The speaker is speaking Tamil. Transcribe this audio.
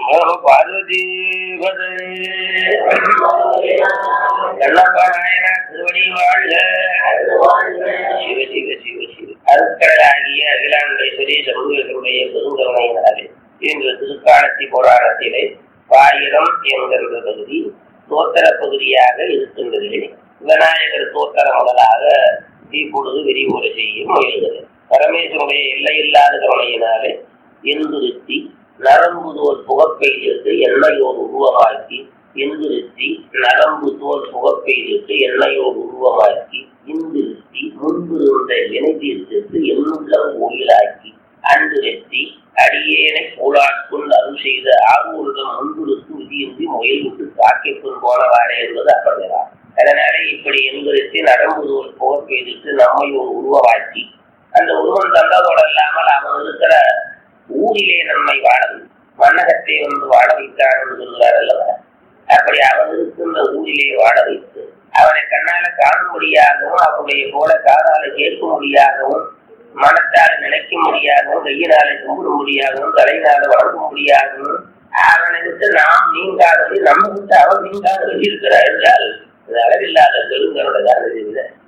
நம பார்வதி கண்ணப்பா நாயனா திருவடி வாழ்க சிவ சிவ சிவ சிவ அருட்கடலாகிய அகிலாண்டேஸ்வரி சமூகத்தினுடைய பெருங்கருணையினாலே இன்று திருக்காலத்தி புராணத்திலே பாயிரம் என்கின்ற பகுதி தோத்தர பகுதியாக இருக்கின்றது விநாயகர் தோத்தர முதலாக இப்பொழுது விரிவுரை செய்ய முயல்கிறது பரமேஸ்வருடைய எல்லையில்லாத கவனையினாலே எந்திருத்தி நரம்பு தோல் புகப்பெய்திட்டு எண்ணெயோடு உருவமாக்கி எந்திருத்தி நரம்பு தோல் புகப்பெய்திட்டு எண்ணெயோடு உருவமாக்கி இந்திருத்தி முன்பு இருந்த வினை தீர்த்திட்டு எண்ணுள்ளம் கோயிலாக்கி அன்று வெற்றி அடியேனை கூழாட்கொண்டு அருள் செய்த ஆர்வூரிடம் முன்புறுத்து விதியின்றி முயல் விட்டு காக்கை பின் போனவாறே என்பது அப்பதான் அதனால இப்படி எந்திருத்தி நரம்பு தோல் புகப்பெய்திட்டு நம்மை ஒரு உருவமாக்கி அந்த உருவம் தந்ததோடு இல்லாமல் அவன் இருக்கிற ஊரிலே நம்மை வாழ மன்னகத்தை வந்து வாழ வைத்தான் என்று சொல்கிறார் அல்லவா அப்படி அவன் இருக்கின்ற ஊரிலே வாழ வைத்து அவனை கண்ணால காணும்படியாகவும் அவனுடைய போல காதால கேட்கும்படியாகவும் மனத்தால் நினைக்கும்படியாகவும் கையினால கும்பிடும்படியாகவும் தலையினால வணங்கும்படியாகவும் அவனை விட்டு நாம் நீங்காதபடி நம்ம விட்டு அவன் நீங்காதபடி இருக்கிறார் என்றால் இது அளவில்லாத பெருங்கரோட தான்